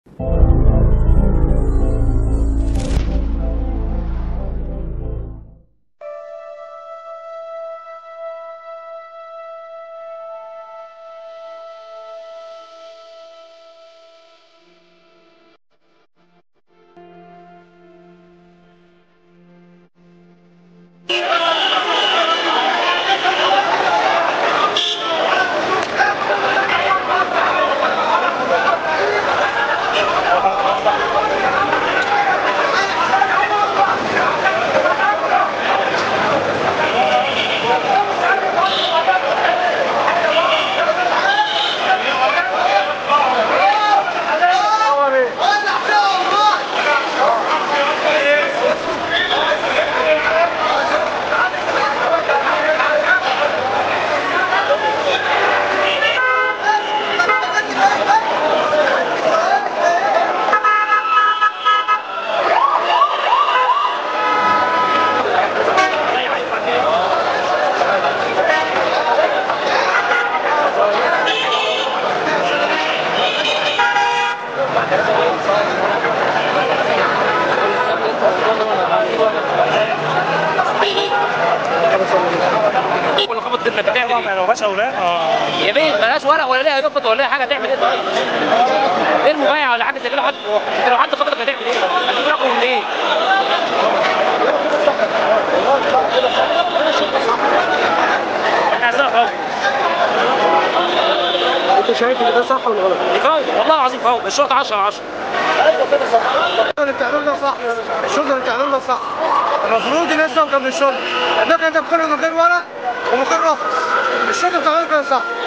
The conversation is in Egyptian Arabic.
ولا خبط دمك بتعمل ايه؟ لو فيهاش اولاد اه يا بيه بلاش ورق ولا ليها يخبط ولا ليها حاجه تعمل ايه طيب؟ ايه المبايع ولا حاجه زي كده حد انت لو حد خبطك هتعمل ايه؟ هتجيب رقم منين؟ احنا عايزينها فوق انت شايف ان ده صح ولا غلط؟ فوق والله العظيم فوق الشرطه 10 10 اللي بتعمله ده صح الشغل اللي بتعمله ده صح المفروض الناس تقف قبل الشغل انك انت بتخرج من غير ورق ومن غير رفض الشغل اللي بتعمله كده صح